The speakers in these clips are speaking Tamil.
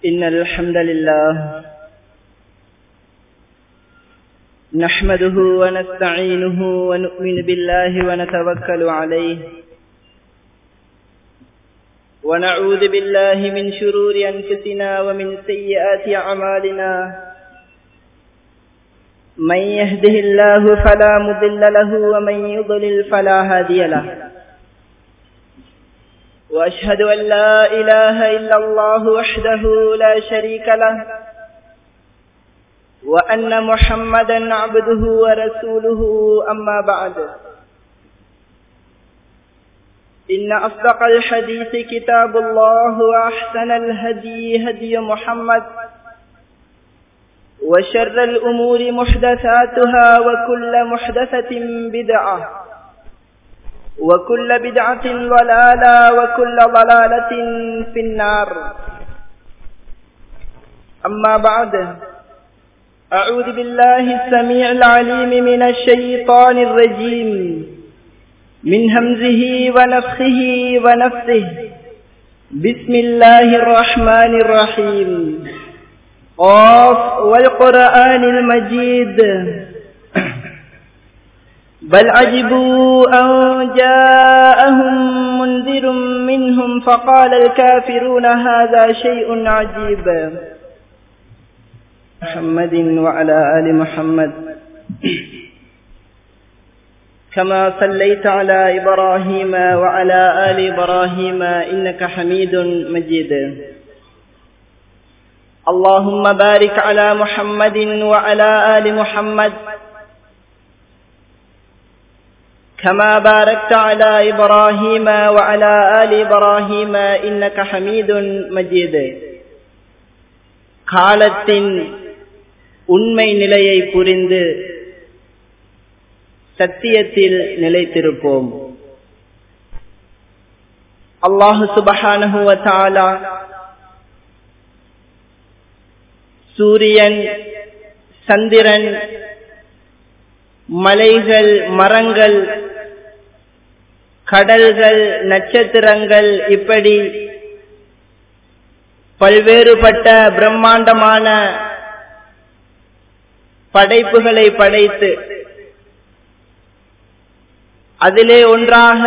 إن الحمد لله نحمده ونستعينه ونؤمن بالله ونتوكل عليه ونعوذ بالله من شرور أنفسنا ومن سيئات أعمالنا من يهده الله فلا مضل له ومن يضلل فلا هادي له وأشهد أن لا إله إلا الله وحده لا شريك له وأن محمدا عبده ورسوله أما بعد إن أصدق الحديث كتاب الله وأحسن الهدي هدي محمد وشر الأمور محدثاتها وكل محدثة بدعة وكل بدعة ضلالة وكل ضلالة في النار أما بعد أعوذ بالله السميع العليم من الشيطان الرجيم من همزه ونفخه ونفسه بسم الله الرحمن الرحيم قاف والقرآن المجيد بل عجبوا أن جاءهم منذر منهم فقال الكافرون هذا شيء عجيب محمد وعلى آل محمد كما صليت على إبراهيم وعلى آل إبراهيم إنك حميد مجيد اللهم بارك على محمد وعلى آل محمد كما باركت على إبراهيم وعلى آل إبراهيم إنك حميد مجيد காலத்தின் உண்மை நிலையை புரிந்து சத்தியத்தில் நிலைத்திருப்போம் அல்லாஹு சுபஹானஹுவ தாலா சூரியன் சந்திரன் மலைகள் மரங்கள் கடல்கள் நட்சத்திரங்கள் இப்படி பல்வேறுபட்ட பிரம்மாண்டமான படைப்புகளை படைத்து அதிலே ஒன்றாக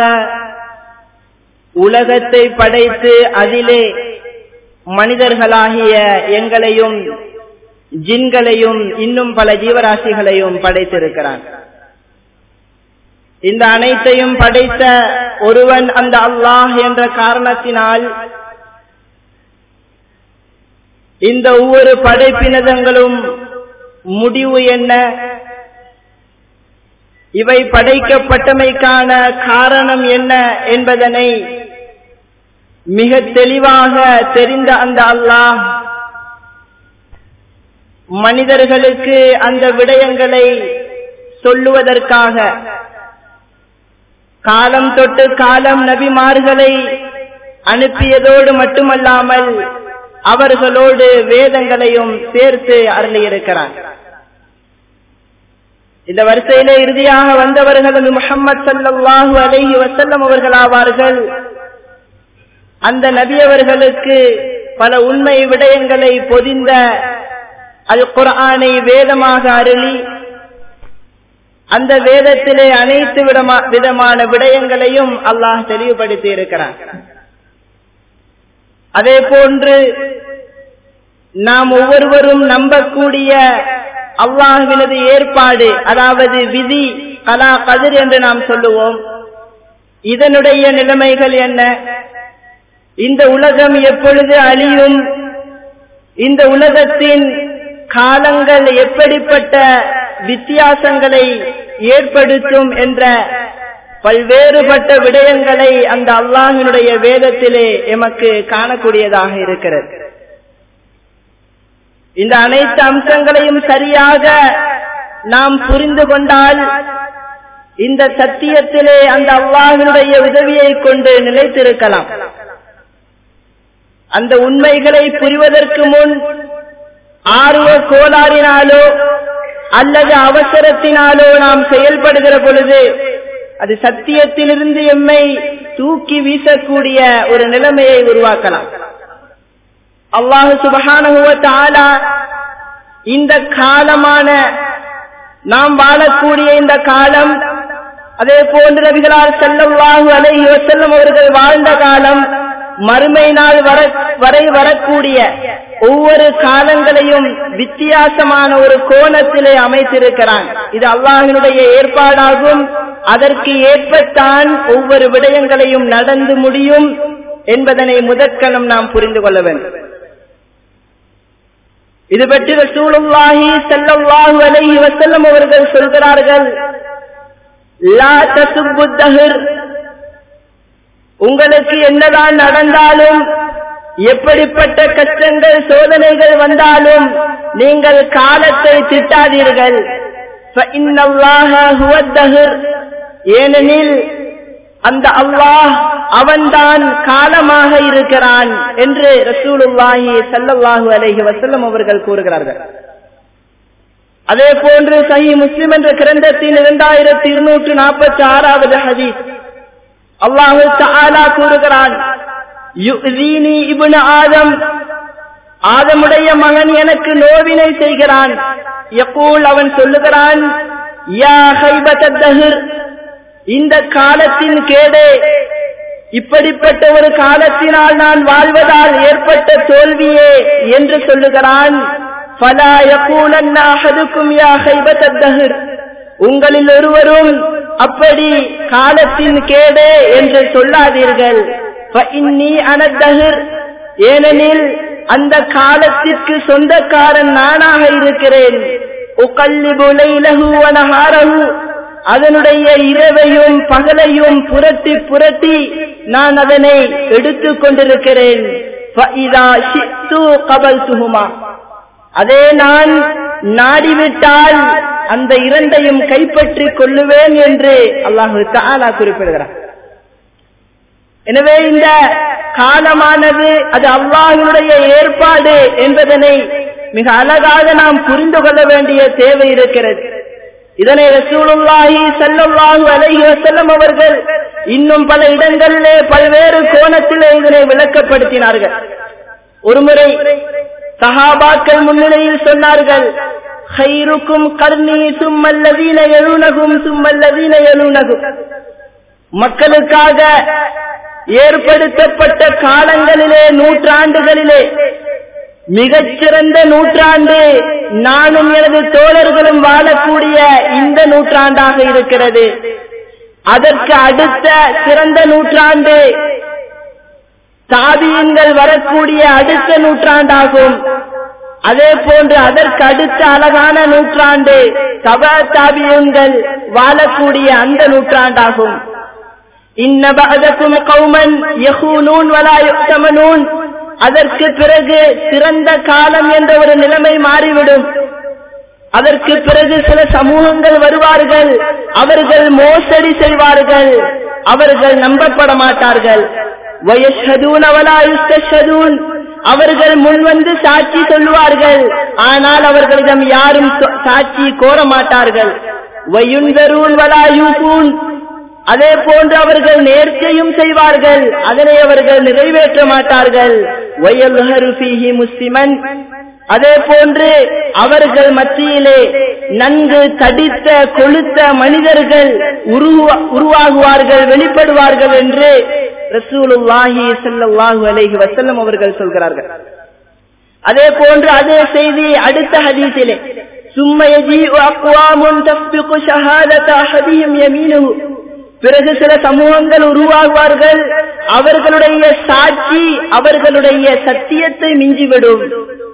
உலகத்தை படைத்து அதிலே மனிதர்களாகிய எங்களையும் ஜின்களையும் இன்னும் பல ஜீவராசிகளையும் படைத்திருக்கிறான் இந்த அனைத்தையும் படைத்த ஒருவன் அந்த அல்லாஹ் என்ற காரணத்தினால் இந்த ஒவ்வொரு படைப்பினதங்களும் முடிவு என்ன இவை படைக்கப்பட்டமைக்கான காரணம் என்ன என்பதனை மிக தெளிவாக தெரிந்த அந்த அல்லாஹ் மனிதர்களுக்கு அந்த விடயங்களை சொல்லுவதற்காக காலம் தொட்டு காலம் நபிமார்களை அனுப்பியதோடு மட்டுமல்லாமல் அவர்களோடு வேதங்களையும் சேர்த்து அருளியிருக்கிறார் இந்த வரிசையிலே இறுதியாக வந்தவர்கள் முகமது சல்லாஹூ அலஹி வசல்லம் அவர்கள் ஆவார்கள் அந்த நபி அவர்களுக்கு பல உண்மை விடயங்களை பொதிந்த அல் குரானை வேதமாக அருளி அந்த வேதத்திலே அனைத்து விதமான விடயங்களையும் அல்லாஹ் தெளிவுபடுத்தி இருக்கிறார் அதே போன்று நாம் ஒவ்வொருவரும் நம்பக்கூடிய அல்லாஹுவினது ஏற்பாடு அதாவது விதி கலா கதிர் என்று நாம் சொல்லுவோம் இதனுடைய நிலைமைகள் என்ன இந்த உலகம் எப்பொழுது அழியும் இந்த உலகத்தின் காலங்கள் எப்படிப்பட்ட வித்தியாசங்களை ஏற்படுத்தும் என்ற பல்வேறுபட்ட விடயங்களை அந்த அல்லாஹினுடைய வேதத்திலே எமக்கு காணக்கூடியதாக இருக்கிறது இந்த அனைத்து அம்சங்களையும் சரியாக நாம் புரிந்து கொண்டால் இந்த சத்தியத்திலே அந்த அல்லாஹினுடைய உதவியை கொண்டு நிலைத்திருக்கலாம் அந்த உண்மைகளை புரிவதற்கு முன் ஆர்வ கோளாறினாலோ அல்லது அவசரத்தினாலோ நாம் செயல்படுகிற பொழுது அது சத்தியத்திலிருந்து எம்மை தூக்கி வீசக்கூடிய ஒரு நிலைமையை உருவாக்கலாம் அல்லாஹு சுபகான இந்த காலமான நாம் வாழக்கூடிய இந்த காலம் அதே போன்று நபிகளால் செல்லவாகு அலைஹி வசல்லம் அவர்கள் வாழ்ந்த காலம் மறுமை நாள் வர வரை வரக்கூடிய ஒவ்வொரு காலங்களையும் வித்தியாசமான ஒரு கோணத்திலே அமைத்திருக்கிறான் இது அல்லாஹினுடைய ஏற்பாடாகும் அதற்கு ஏற்பத்தான் ஒவ்வொரு விடயங்களையும் நடந்து முடியும் என்பதனை முதற்கணம் நாம் புரிந்து கொள்ள வேண்டும் இது பற்றி ரசூலுல்லாஹி ஸல்லல்லாஹு அலைஹி வஸல்லம் அவர்கள் சொல்கிறார்கள் லா தசுப்பு தஹர் உங்களுக்கு என்னதான் நடந்தாலும் எப்படிப்பட்ட கஷ்டங்கள் சோதனைகள் வந்தாலும் நீங்கள் காலத்தை திட்டாதீர்கள் ஏனெனில் அந்த அல்லாஹ் அவன்தான் காலமாக இருக்கிறான் என்று ரசூலுல்லாஹி சல்லல்லாஹு அலைஹி வசல்லம் அவர்கள் கூறுகிறார்கள் அதே போன்று சஹி முஸ்லிம் என்ற கிரந்தத்தின் இரண்டாயிரத்தி இருநூற்று நாற்பத்தி ஆறாவது ஹதீஸ் அல்லாஹு தாலா கூறுகிறான் இபுன ஆதம் ஆதமுடைய மகன் எனக்கு நோவினை செய்கிறான் எப்போல் அவன் சொல்லுகிறான் யா ஹைபத்தஹர் இந்த காலத்தின் கேடே இப்படிப்பட்ட ஒரு காலத்தினால் நான் வாழ்வதால் ஏற்பட்ட தோல்வியே என்று சொல்லுகிறான் உங்களில் ஒருவரும் அப்படி காலத்தின் கேடே என்று சொல்லாதீர்கள் ஏனெனில் அந்த காலத்திற்கு சொந்தக்காரன் நானாக இருக்கிறேன் அதனுடைய இரவையும் பகலையும் புரட்டி புரட்டி நான் அதனை எடுத்துக் கொண்டிருக்கிறேன் அதே நான் நாடிவிட்டால் அந்த இரண்டையும் கைப்பற்றி கொள்ளுவேன் என்று அல்லாஹு தாலா குறிப்பிடுகிறார் எனவே இந்த காலமானது அது அல்லாஹினுடைய ஏற்பாடு என்பதனை மிக அழகாக நாம் புரிந்து கொள்ள வேண்டிய தேவை இருக்கிறது இதனை ரசூலுல்லாஹி ஸல்லல்லாஹு அலைஹி வஸல்லம் அவர்கள் இன்னும் பல இடங்களிலே பல்வேறு கோணத்திலே இதனை விளக்கப்படுத்தினார்கள் ஒருமுறை சஹாபாக்கள் முன்னிலையில் சொன்னார்கள் ஹைருக்கும் கர்ணி சும்மல்லதீன எழுநகும் சும்மல்லதீன எழுநகும் மக்களுக்காக ஏற்படுத்தப்பட்ட காலங்களிலே நூற்றாண்டுகளிலே மிகச்சிறந்த நூற்றாண்டு நானும் எனது தோழர்களும் வாழக்கூடிய இந்த நூற்றாண்டாக இருக்கிறது அதற்கு அடுத்த சிறந்த நூற்றாண்டு தாபியங்கள் வரக்கூடிய அடுத்த நூற்றாண்டாகும் அதே போன்று அதற்கு அடுத்த அழகான நூற்றாண்டு தப தாபியங்கள் வாழக்கூடிய அந்த நூற்றாண்டாகும் இன்ன பகதக்கும் கௌமன் யஹூனூன் வலா யுக்தமனூன் அதற்கு பிறகு சிறந்த காலம் என்ற ஒரு நிலைமை மாறிவிடும் அதற்கு பிறகு சில சமூகங்கள் வருவார்கள் அவர்கள் மோசடி செய்வார்கள் அவர்கள் நம்பப்பட மாட்டார்கள் அவர்கள் முன்வந்து சாட்சி சொல்லுவார்கள் ஆனால் அவர்களிடம் யாரும் சாட்சி கோர மாட்டார்கள் அதே போன்று அவர்கள் நேர்ச்சையும் செய்வார்கள் அதனை அவர்கள் நிறைவேற்ற மாட்டார்கள் முஸ்லிமன் அதே போன்று அவர்கள் மத்தியிலே நன்கு தடித்த கொளுத்த மனிதர்கள் உருவாகுவார்கள் வெளிப்படுவார்கள் என்று ரசூலுல்லாஹி ஸல்லல்லாஹு அலைஹி வஸல்லம் அவர்கள் சொல்கிறார்கள் அதே போன்று அதே செய்தி அடுத்த ஹதீஸிலே ثم يجيء أقوام تسبق شهادة أحدهم يمينه பிறகு சில சமூகங்கள் உருவாகுவார்கள் அவர்களுடைய சாட்சி அவர்களுடைய சத்தியத்தை மிஞ்சிவிடும்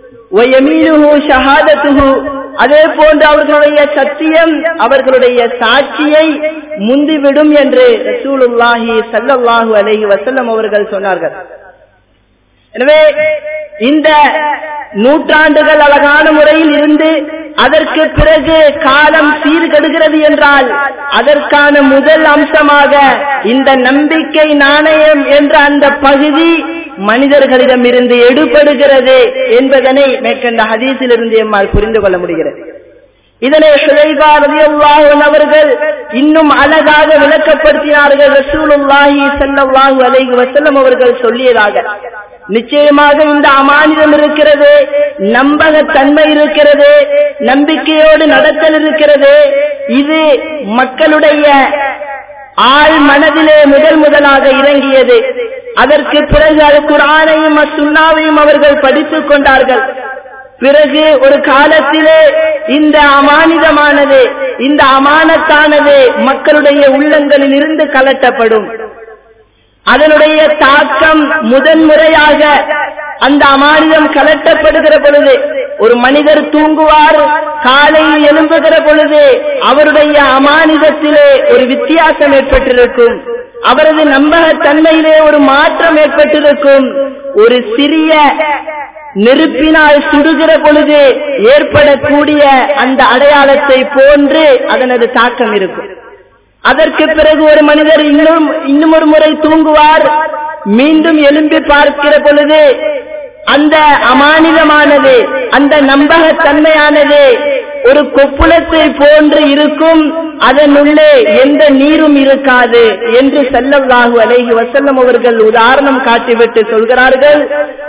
அதே போன்று அவர்களுடைய சத்தியம் அவர்களுடைய சாட்சியை முந்திவிடும் என்று ரசூலுல்லாஹி சல்லல்லாஹு அலைஹி வசல்லம் அவர்கள் சொன்னார்கள் எனவே இந்த நூற்றாண்டுகள் அழகான முறையில் இருந்து அதற்கு பிறகு காலம் சீர்கெடுகிறது என்றால் அதற்கான முதல் அம்சமாக இந்த நம்பிக்கை நாணயம் என்ற அந்த பகுதி மனிதர்களிடம் இருந்து எடுபடுகிறது என்பதனை மேற்கண்ட ஹதீஸில் இருந்து எம்மால் புரிந்து கொள்ள முடிகிறது இதனை சுலைபா ரலியல்லாஹு அவர்கள் இன்னும் அழகாக விளக்கப்படுத்தினார்கள் ரசூலுல்லாஹி ஸல்லல்லாஹு அலைஹி வஸல்லம் அவர்கள் சொல்லியதாக நிச்சயமாக இந்த அமானிதம் இருக்கிறது நம்பகத்தன்மை இருக்கிறது நம்பிக்கையோடு நடத்தல் இருக்கிறது இது மக்களுடைய ஆள் மனதிலே முதல் முதலாக இறங்கியது அதற்கு பிறகு அது குரானையும் சுண்ணாவையும் அவர்கள் படித்துக் கொண்டார்கள் பிறகு ஒரு காலத்திலே இந்த அமானிதமானது இந்த அமானத்தானது மக்களுடைய உள்ளங்களில் இருந்து கலட்டப்படும் அதனுடைய தாக்கம் முதன்முறையாக அந்த அமானிதம் கலட்டப்படுகிற பொழுது ஒரு மனிதர் தூங்குவார் காலையில் எழும்புகிற பொழுது அவருடைய அமானிதத்திலே ஒரு வித்தியாசம் ஏற்பட்டிருக்கும் அவரது நம்பகத்தன்மையிலே ஒரு மாற்றம் ஏற்பட்டிருக்கும் ஒரு சிறிய நெருப்பினால் சுடுகிற பொழுது ஏற்படக்கூடிய அந்த அடையாளத்தை போன்று அதனது தாக்கம் இருக்கும் அதற்கு பிறகு ஒரு மனிதர் இன்னும் இன்னும் ஒரு முறை தூங்குவார் மீண்டும் எழும்பி பார்க்கிற பொழுது அந்த அமானிதமானது அந்த நம்பகத்தன்மையானது ஒரு கொப்புளத்தை போன்று இருக்கும் அதனுள்ளே எந்த நீரும் இருக்காது என்று செல்லல்லாஹு அலைஹி வசல்லம் அவர்கள் உதாரணம் காட்டிவிட்டு சொல்கிறார்கள்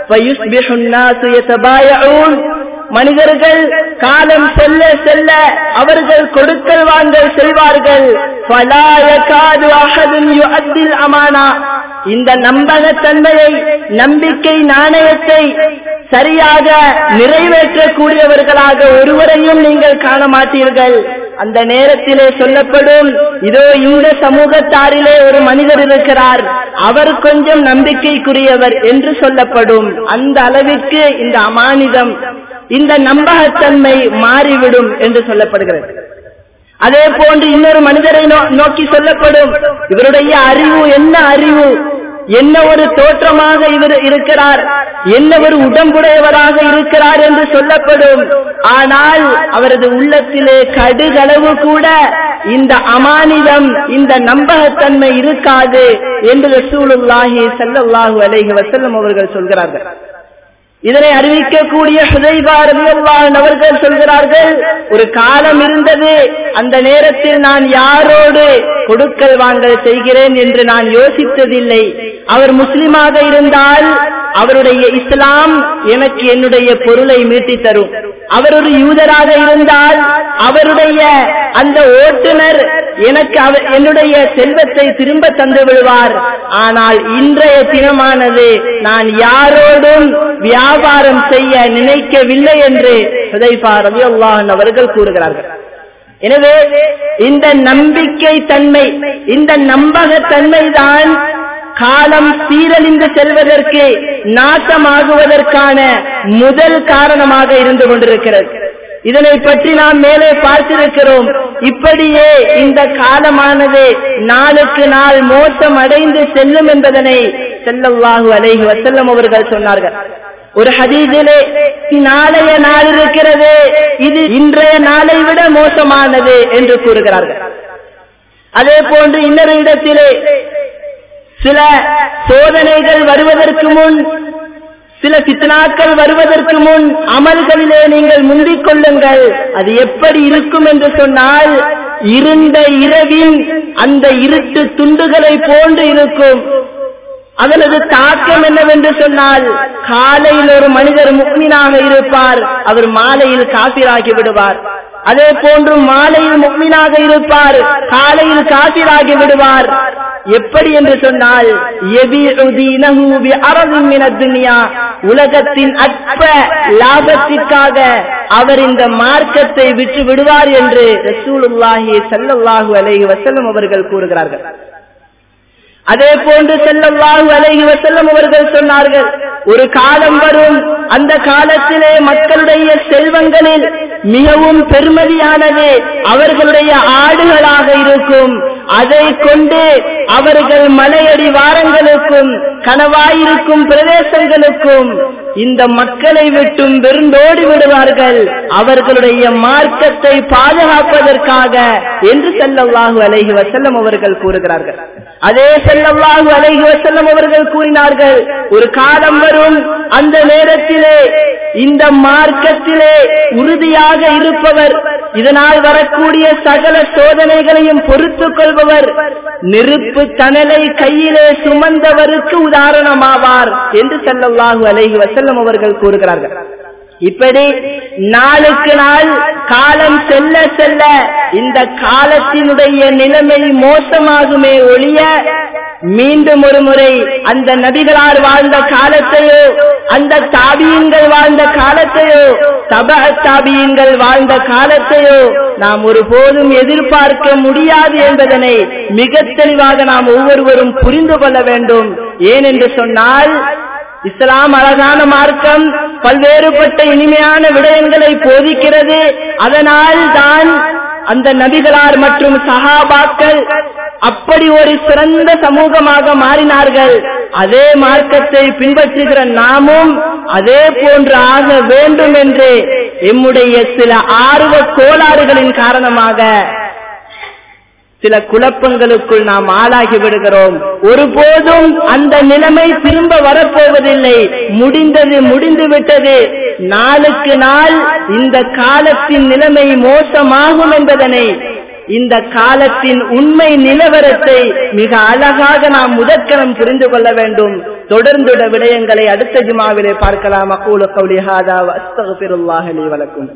மனிதர்கள் காலம் செல்ல செல்ல அவர்கள் கொடுக்கல் வாங்கல் செய்வார்கள் அமானா இந்த நம்பகத்தன்மையை நம்பிக்கை நாணயத்தை சரியாக நிறைவேற்றக்கூடியவர்களாக ஒருவரையும் நீங்கள் காண மாட்டீர்கள் அந்த நேரத்திலே சொல்லப்படும் இதோ இந்த சமூகத்தாரிலே ஒரு மனிதர் இருக்கிறார் அவர் கொஞ்சம் நம்பிக்கைக்குரியவர் என்று சொல்லப்படும் அந்த அளவிற்கு இந்த அமானிதம் இந்த நம்பகத்தன்மை மாறிவிடும் என்று சொல்லப்படுகிறது அதே போன்று இன்னொரு மனிதரை நோக்கி சொல்லப்படும் இவருடைய அறிவு என்ன அறிவு என்ன ஒரு தோற்றமாக இவர் இருக்கிறார் என்ன ஒரு உடம்புடையவராக இருக்கிறார் என்று சொல்லப்படும் ஆனால் அவரது உள்ளத்திலே கடுகளவு கூட இந்த அமானிதம் இந்த நம்பகத்தன்மை இருக்காது என்று ரசூலுல்லாஹி சல்லல்லாஹு அலைஹி வஸல்லம் அவர்கள் சொல்கிறார்கள் இதனை அறிவிக்கக்கூடிய சுதைபாரதியல்லான் அவர்கள் சொல்கிறார்கள் ஒரு காலம் இருந்தது அந்த நேரத்தில் நான் யாரோடு கொடுக்கல் வாங்கல் செய்கிறேன் என்று நான் யோசித்ததில்லை அவர் முஸ்லிமாக இருந்தால் அவருடைய இஸ்லாம் எனக்கு என்னுடைய பொருளை மீட்டி தரும் அவர் ஒரு யூதராக இருந்தால் அவருடைய அந்த ஓட்டுநர் எனக்கு அவர் என்னுடைய செல்வத்தை திரும்ப தந்து விடுவார் ஆனால் இன்றைய தினமானது நான் யாரோடும் வியாபாரம் செய்ய நினைக்கவில்லை என்று ரவி அல்லாஹன் அவர்கள் கூறுகிறார்கள் எனவே இந்த நம்பிக்கை தன்மை இந்த நம்பகத்தன்மை தான் காலம் சீரழிந்து செல்வதற்கு நாசமாகுவதற்கான முதல் காரணமாக இருந்து கொண்டிருக்கிறது இதனை பற்றி நாம் மேலே பார்த்திருக்கிறோம் இப்படியே இந்த காலமானது நாளுக்கு நாள் மோசம் அடைந்து செல்லும் என்பதனை செல்லவாகு அலைஹி வசல்லம் அவர்கள் சொன்னார்கள் ஒரு ஹதீதிலே நாளைய நாள் இருக்கிறது இது இன்றைய நாளை விட மோசமானது என்று கூறுகிறார்கள் அதே போன்று இன்னொரு இடத்திலே சில சோதனைகள் வருவதற்கு முன் சில பித்னாக்கள் வருவதற்கு முன் அமல்களிலே நீங்கள் முந்திக் கொள்ளுங்கள் அது எப்படி இருக்கும் என்று சொன்னால் இருண்ட இரவின் அந்த இருட்டு துண்டுகளை போன்று இருக்கும் அதனது தாக்கம் என்னவென்று சொன்னால் காலையில் ஒரு மனிதர் முக்மீனாக இருப்பார் அவர் மாலையில் காபிராகி விடுவார் அதே போன்று மாலையில் முக்மீனாக இருப்பார் காலையில் காபிராகி விடுவார் எப்படி என்று சொன்னால் உலகத்தின் அற்ப லாபத்திற்காக அவர் இந்த மார்க்கத்தை விட்டு விடுவார் என்று ரசூலுல்லாஹி சல்லல்லாஹு அலைஹி வசல்லம் அவர்கள் கூறுகிறார்கள் அதே போன்று செல்லவாஹு அலைஹி வசல்லம் அவர்கள் சொன்னார்கள் ஒரு காலம் வரும் அந்த காலத்திலே மக்களுடைய செல்வங்களில் மிகவும் பெருமதியானது அவர்களுடைய ஆடுகளாக இருக்கும் அதை கொண்டு அவர்கள் மலையடி வாரங்களுக்கும் கனவாயிருக்கும் பிரதேசங்களுக்கும் இந்த மக்களை விட்டும் வெறுந்தோடி விடுவார்கள் அவர்களுடைய மார்க்கத்தை பாதுகாப்பதற்காக என்று செல்லவாகு அலைஹி வசல்லம் அவர்கள் கூறுகிறார்கள் அதே செல்லவாகு அலைஹி வசல்லம் அவர்கள் கூறினார்கள் ஒரு காலம் வரும் அந்த நேரத்திலே இந்த மார்க்கத்திலே உறுதியாக இருப்பவர் இதனால் வரக்கூடிய சகல சோதனைகளையும் பொறுத்துக் கொள்பவர் நெருப்பு தணலை கையிலே சுமந்தவருக்கு உதாரணமாவார் என்று செல்லவாகு அலைஹி வசல்லம் அவர்கள் கூறுகிறார்கள் இப்படி நாளுக்கு நாள் காலம் செல்ல செல்ல இந்த காலத்தினுடைய நிலைமை மோசமாகுமே ஒழிய மீண்டும் ஒரு முறை அந்த நபிகளார் வாழ்ந்த காலத்தையோ அந்த தாபியங்கள் வாழ்ந்த காலத்தையோ தப தாபியங்கள் வாழ்ந்த காலத்தையோ நாம் ஒருபோதும் எதிர்பார்க்க முடியாது என்பதனை மிக தெளிவாக நாம் ஒவ்வொருவரும் புரிந்து கொள்ள வேண்டும் ஏனென்று சொன்னால் இஸ்லாம் அழகான மார்க்கம் பல்வேறுபட்ட இனிமையான விடயங்களை போதிக்கிறது அதனால் தான் அந்த நபிகளார் மற்றும் சகாபாக்கள் அப்படி ஒரு சிறந்த சமூகமாக மாறினார்கள் அதே மார்க்கத்தை பின்பற்றுகிற நாமும் அதே போன்று ஆக வேண்டும் என்று எம்முடைய சில ஆர்வ கோளாறுகளின் காரணமாக சில குழப்பங்களுக்குள் நாம் ஆளாகி விடுகிறோம் ஒருபோதும் அந்த நிலைமை திரும்ப வரப்போவதில்லை முடிந்தது முடிந்து விட்டது நாளுக்கு நாள் இந்த காலத்தின் நிலைமை மோசமாகும் என்பதனை இந்த காலத்தின் உண்மை நிலவரத்தை மிக அழகாக நாம் முதற்கரம் புரிந்து கொள்ள வேண்டும் தொடர்ந்துட விடயங்களை அடுத்த ஜுமாவிலே பார்க்கலாம் அக்கூல கௌலி ஹாதா அஸ்தகுல்லாஹ் லி வலக்கும்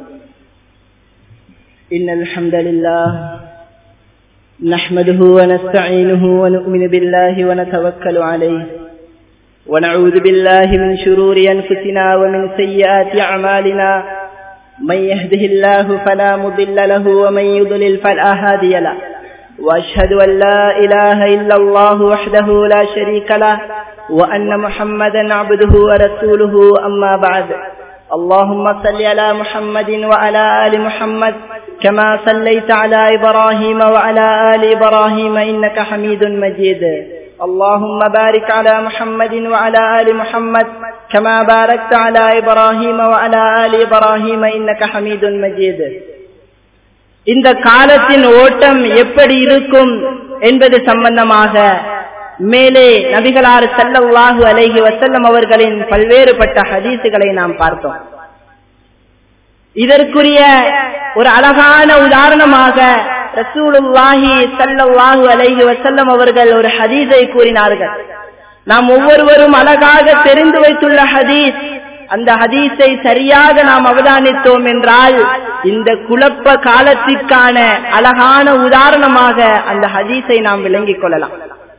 إن الحمد لله نحمده ونستعينه ونؤمن بالله ونتوكل عليه ونعوذ بالله من شرور أنفسنا ومن سيئات أعمالنا من يهده الله فلا مضل له ومن يضلل فلا هادي له وأشهد أن لا إله إلا الله وحده لا شريك له وأن محمدا عبده ورسوله أما بعد اللهم صل على محمد وعلى آل محمد كما صليت على إبراهيم وعلى آل إبراهيم إنك حميد مجيد اللهم بارك على محمد وعلى آل محمد كما باركت على إبراهيم وعلى آل إبراهيم إنك حميد مجيد இந்த காலத்தின் ஓட்டம் எப்படி இருக்கும் என்பது சம்பந்தமாக மேலே நபிகளார் சல்லல்லாஹு அலைஹி வசல்லம் அவர்களின் பல்வேறுபட்ட ஹதீசுகளை நாம் பார்த்தோம் இதற்குரிய ஒரு அழகான உதாரணமாக ரசூலுல்லாஹி சல்லல்லாஹு அலைஹி வசல்லம் அவர்கள் ஒரு ஹதீஸை கூறினார்கள் நாம் ஒவ்வொருவரும் அழகாக தெரிந்து வைத்துள்ள ஹதீஸ் அந்த ஹதீஸை சரியாக நாம் அவதானித்தோம் என்றால் இந்த குழப்ப காலத்திற்கான அழகான உதாரணமாக அந்த ஹதீஸை நாம் விளங்கிக் கொள்ளலாம்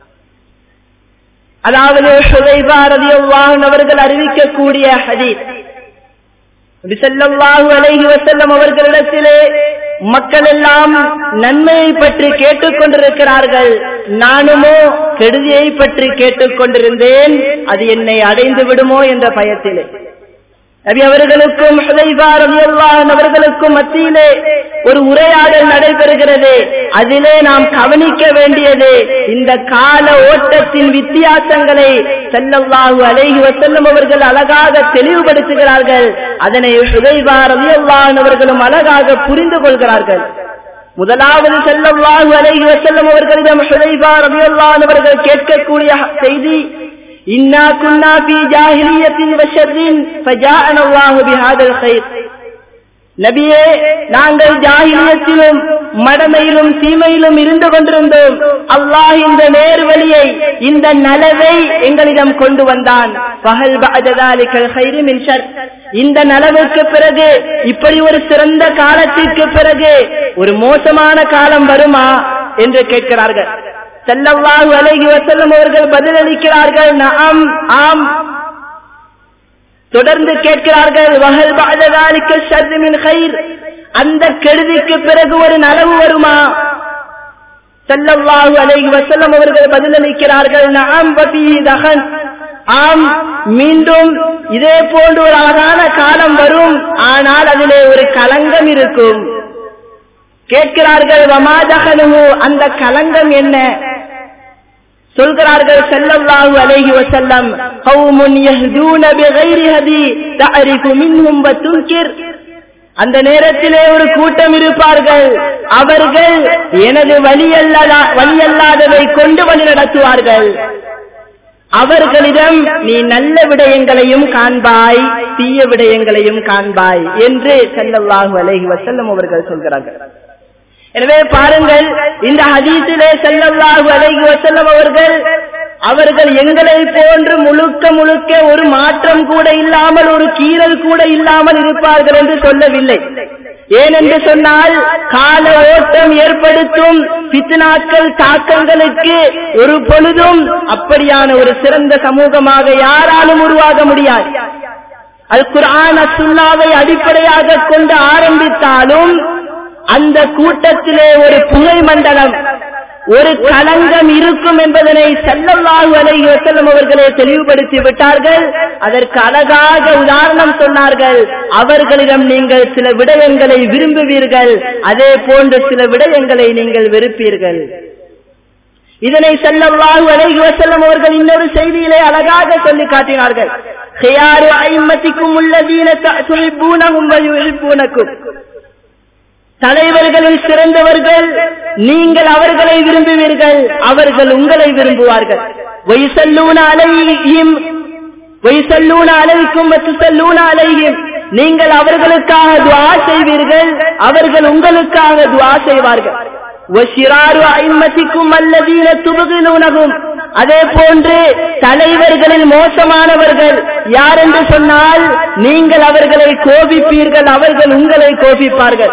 அதாவது அவர்கள் அறிவிக்கக்கூடிய ஹதீஸ் விசல்லாஹு அலைஹி வசல்லம் அவர்களிடத்திலே மக்கள் எல்லாம் நன்மையை பற்றி கேட்டுக் கொண்டிருக்கிறார்கள் நானுமோ கெடுதியை பற்றி கேட்டுக் கொண்டிருந்தேன் அது என்னை அடைந்து விடுமோ என்ற பயத்திலே நபி அவர்களுக்கும் அவர்களுக்கும் மத்தியிலே ஒரு உரையாடல் நடைபெறுகிறது அதிலே நாம் கவனிக்க வேண்டியது இந்த கால ஓட்டத்தின் வித்தியாசங்களை செல்லவாகு அலைகி வசல்லம் அவர்கள் அழகாக தெளிவுபடுத்துகிறார்கள் அதனை அவர்களும் அழகாக புரிந்து கொள்கிறார்கள் முதலாவது செல்லவாகு அலைகி வசல்லம் அவர்களிடம் அவர்கள் கேட்கக்கூடிய செய்தி إنا كنا في جاهلية وشر فجاءنا الله بهذا الخير நபியே நாங்கள் ஜாகிலியத்திலும் மடமையிலும் தீமையிலும் இருந்து கொண்டிருந்தோம் அல்லாஹ் இந்த நேர்வழியை இந்த நலவை எங்களிடம் கொண்டு வந்தான் பகல் இந்த நலவுக்கு பிறகு இப்படி ஒரு சிறந்த காலத்திற்கு பிறகு ஒரு மோசமான காலம் வருமா என்று கேட்கிறார்கள் செல்லவாஹு அலைகி வசல்லம் அவர்கள் பதிலளிக்கிறார்கள் நாம் ஆம் தொடர்ந்து கேட்கிறார்கள் வகல் பாதகாலிக்க ஷர்மின் கயிர் அந்த கெடுதிக்கு பிறகு ஒரு நலவு வருமா செல்லவாஹு அலைகி வசல்லம் அவர்கள் பதிலளிக்கிறார்கள் நாம் தகன் ஆம் மீண்டும் இதே போன்று ஒரு அழகான காலம் வரும் ஆனால் அதிலே ஒரு களங்கம் இருக்கும் கேட்கிறார்கள் வமாதகனு அந்த களங்கம் என்ன சொல்கிறார்கள் செல்லல்லாஹு அலைஹி வஸல்லம் கௌமுன் யஹ்தூன பிகைரி ஹதி தஅரிஃபு மின்ஹும் வ துன்கிர் அந்த நேரத்திலே ஒரு கூட்டம் இருப்பார்கள் அவர்கள் எனது வழியல்லா வழியல்லாததை கொண்டு வழி நடத்துவார்கள் அவர்களிடம் நீ நல்ல விடயங்களையும் காண்பாய் தீய விடயங்களையும் காண்பாய் என்று செல்லல்லாஹு அலைஹி வசல்லம் அவர்கள் சொல்கிறார்கள் எனவே பாருங்கள் இந்த ஹதீஸிலே செல்லல்லாஹு அலைஹி வசல்லம் அவர்கள் அவர்கள் எங்களை போன்று முழுக்க முழுக்க ஒரு மாற்றம் கூட இல்லாமல் ஒரு கீறல் கூட இல்லாமல் இருப்பார்கள் என்று சொல்லவில்லை ஏனென்று சொன்னால் கால ஓட்டம் ஏற்படுத்தும் பித்னாக்கள் தாக்கங்களுக்கு ஒரு பொழுதும் அப்படியான ஒரு சிறந்த சமூகமாக யாராலும் உருவாக முடியாது அல் குர்ஆன் சுல்லாவை அடிப்படையாக கொண்டு ஆரம்பித்தாலும் அந்த கூட்டத்திலே ஒரு புகை மண்டலம் ஒரு களங்கம் இருக்கும் என்பதனை செல்லல்லாஹு அலைஹி வஸல்லம் அவர்களே தெளிவுபடுத்தி விட்டார்கள் அதற்கு அழகாக உதாரணம் சொன்னார்கள் அவர்களிடம் நீங்கள் சில விடயங்களை விரும்புவீர்கள் அதே போன்று சில விடயங்களை நீங்கள் வெறுப்பீர்கள் இதனை செல்லல்லாஹு அலைஹி வஸல்லம் அவர்கள் இன்னொரு செய்தியிலே அழகாக சொல்லி காட்டினார்கள் خيار أئمتكم الذين تحبونهم ويحبونكم தலைவர்களில் சிறந்தவர்கள் நீங்கள் அவர்களை விரும்புவீர்கள் அவர்கள் உங்களை விரும்புவார்கள் வயசல்லூன அலையும் வயசல்லூன அலைக்கும் வத்துசல்லூன அலையும் நீங்கள் அவர்களுக்காக துவா செய்வீர்கள் அவர்கள் உங்களுக்காக துவா செய்வார்கள் வஷிராரு ஐம்மத்திக்கும் அல்லதீன துபுகிலூனகும் அதே போன்று தலைவர்களில் மோசமானவர்கள் யார் என்று சொன்னால் நீங்கள் அவர்களை கோபிப்பீர்கள் அவர்கள் உங்களை கோபிப்பார்கள்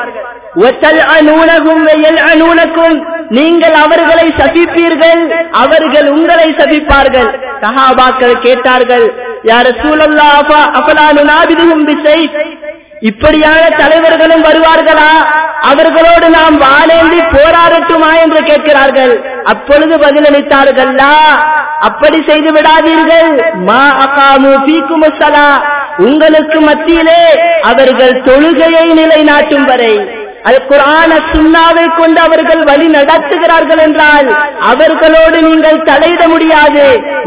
நீங்கள் அவர்களை சபிப்பீர்கள் அவர்கள் உங்களை சபிப்பார்கள் சஹாபாக்கள் கேட்டார்கள் யார சூழல்லா அபலானு நாபிதுகும் விசை இப்படியான தலைவர்களும் வருவார்களா அவர்களோடு நாம் வாழேந்தி போராடட்டுமா என்று கேட்கிறார்கள் அப்பொழுது பதிலளித்தார்களா அப்படி செய்து விடாதீர்கள் மா அகாமு பீக்குமுசலா உங்களுக்கு மத்தியிலே அவர்கள் தொழுகையை நிலைநாட்டும் வரை அது குரான சுண்ணாவை கொண்டு அவர்கள் வழி நடத்துகிறார்கள் என்றால் அவர்களோடு நீங்கள் தலையிட முடியாது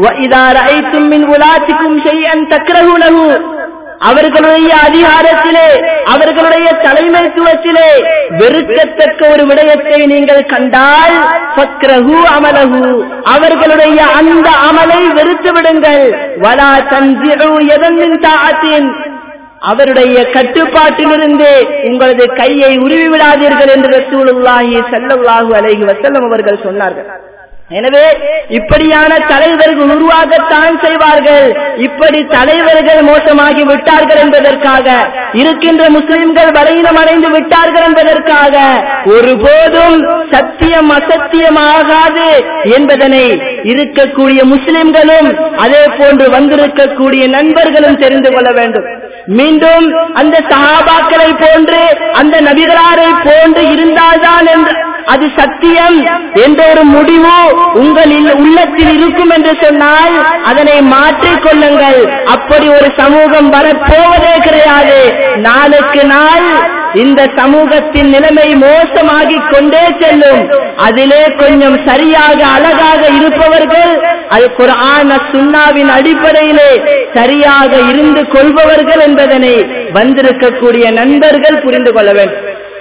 உலாத்திக்கும் செய்யன் தக்கரகுணகு அவர்களுடைய அதிகாரத்திலே அவர்களுடைய தலைமைத்துவத்திலே வெறுக்கத்தக்க ஒரு விடயத்தை நீங்கள் கண்டால் பக்ரஹு அமலகு அவர்களுடைய அந்த அமலை வெறுத்து விடுங்கள் வலா தன்சிறு எதன் தாத்தின் அவருடைய கட்டுப்பாட்டிலிருந்து உங்களது கையை உருவி விடாதீர்கள் என்று ரசூலுல்லாஹி ஸல்லல்லாஹு அலைஹி வஸல்லம் அவர்கள் சொன்னார்கள் எனவே இப்படியான தலைவர்கள் உருவாகத்தான் செய்வார்கள் இப்படி தலைவர்கள் மோசமாகி விட்டார்கள் என்பதற்காக இருக்கின்ற முஸ்லிம்கள் பலகீனம் அடைந்து விட்டார்கள் என்பதற்காக ஒருபோதும் சத்தியம் அசத்தியமாகாது என்பதனை இருக்கக்கூடிய முஸ்லிம்களும் அதே போன்று வந்திருக்கக்கூடிய நண்பர்களும் தெரிந்து கொள்ள வேண்டும் மீண்டும் அந்த சஹாபாக்களை போன்று அந்த நபிகளாரை போன்று இருந்தால்தான் என்று அது சத்தியம் என்ற ஒரு முடிவு உங்களில் உள்ளத்தில் இருக்கும் என்று சொன்னால் அதனை மாற்றிக் கொள்ளுங்கள் அப்படி ஒரு சமூகம் வரப்போவதே கிடையாது நாளுக்கு நாள் இந்த சமூகத்தின் நிலைமை மோசமாகிக் கொண்டே செல்லும் அதிலே கொஞ்சம் சரியாக அழகாக இருப்பவர்கள் அது குரான சுண்ணாவின் அடிப்படையிலே சரியாக இருந்து கொள்பவர்கள் என்பதனை வந்திருக்கக்கூடிய நண்பர்கள் புரிந்து கொள்ள வேண்டும்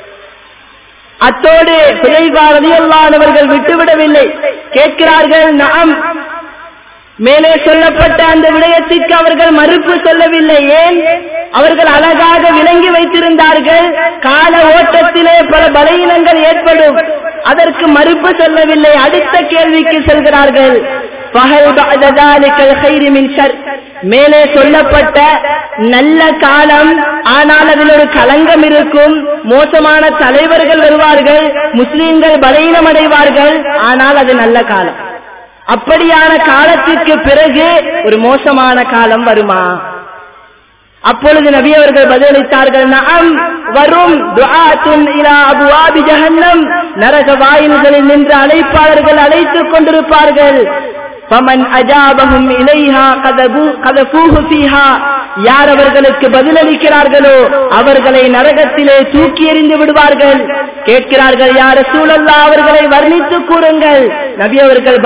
அத்தோடு பிழைவாரதியல்லாதவர்கள் விட்டுவிடவில்லை கேட்கிறார்கள் நாம் மேலே சொல்லப்பட்ட அந்த விடயத்திற்கு அவர்கள் மறுப்பு சொல்லவில்லை ஏன் அவர்கள் அழகாக விளங்கி வைத்திருந்தார்கள் கால ஓட்டத்திலே பல பலகீனங்கள் ஏற்படும் அதற்கு மறுப்பு சொல்லவில்லை அடுத்த கேள்விக்கு செல்கிறார்கள் மேலே சொல்லப்பட்ட நல்ல காலம் ஆனால் அதில் ஒரு களங்கம் இருக்கும் மோசமான தலைவர்கள் வருவார்கள் முஸ்லீம்கள் பலகீனம் அடைவார்கள் ஆனால் அது நல்ல காலம் அப்படியான காலத்திற்கு பிறகு ஒரு மோசமான காலம் வருமா அப்பொழுது நபி அவர்கள் பதிலளித்தார்கள் நாம் வரும் நரக வாயில்களில் நின்று அழைப்பாளர்கள் அழைத்துக் கொண்டிருப்பார்கள் فمن أجابهم إليها قذفوه فيها யார் அவர்களுக்கு பதிலளிக்கிறார்களோ அவர்களை நரகத்திலே தூக்கி எறிந்து விடுவார்கள் கேட்கிறார்கள் யார் சூழல்லா அவர்களை வர்ணித்து கூறுங்கள் நபி அவர்கள்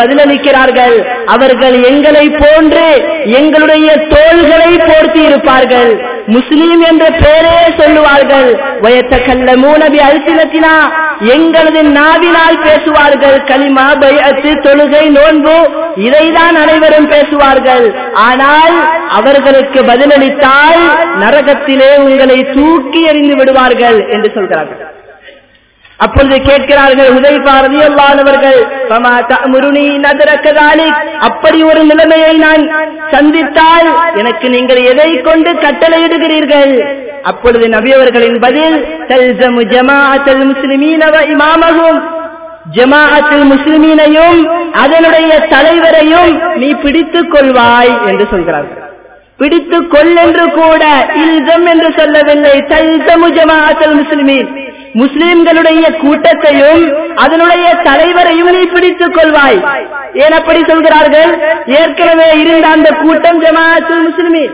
பதிலளிக்கிறார்கள் அவர்கள் எங்களை போன்று எங்களுடைய தோள்களை போர்த்தி இருப்பார்கள் முஸ்லீம் என்ற பெயரே சொல்லுவார்கள் வயத்தக்கல்ல மூனபி அல்சினத்தினா எங்களது நாவினால் பேசுவார்கள் களிமா பயத்து தொழுகை நோன்பு இதைதான் அனைவரும் பேசுவார்கள் ஆனால் அவர்களுக்கு பதிலளித்தால் நரகத்திலே உங்களை தூக்கி எறிந்து விடுவார்கள் என்று சொல்கிறார்கள் அப்பொழுது கேட்கிறார்கள் உதய்பா ரதியல்லானவர்கள் முருணி நதரக்கதாலி அப்படி ஒரு நிலைமையை நான் சந்தித்தால் எனக்கு நீங்கள் எதை கொண்டு கட்டளையிடுகிறீர்கள் அப்பொழுது நபியவர்களின் பதில் தல்சமு ஜமாஅத்தல் முஸ்லிமீன வ இமாமகும் ஜமாஅத்தில் முஸ்லிமீனையும் அதனுடைய தலைவரையும் நீ பிடித்துக் கொள்வாய் என்று சொல்கிறார்கள் பிடித்துக் கொள் என்று கூட இல்சம் என்று சொல்லவில்லை தல்சமு ஜமாஅத்தல் முஸ்லிமீன் முஸ்லிம்களுடைய கூட்டத்தையும் அதனுடைய தலைவரையும் நீ பிடித்துக் கொள்வாய் ஏன் அப்படி சொல்கிறார்கள் ஏற்கனவே இருந்த அந்த கூட்டம் ஜமாஅத்துல் முஸ்லிமீன்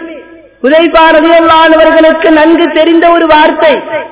உதைப்பாரதியல்லானவர்களுக்கு நன்கு தெரிந்த ஒரு வார்த்தை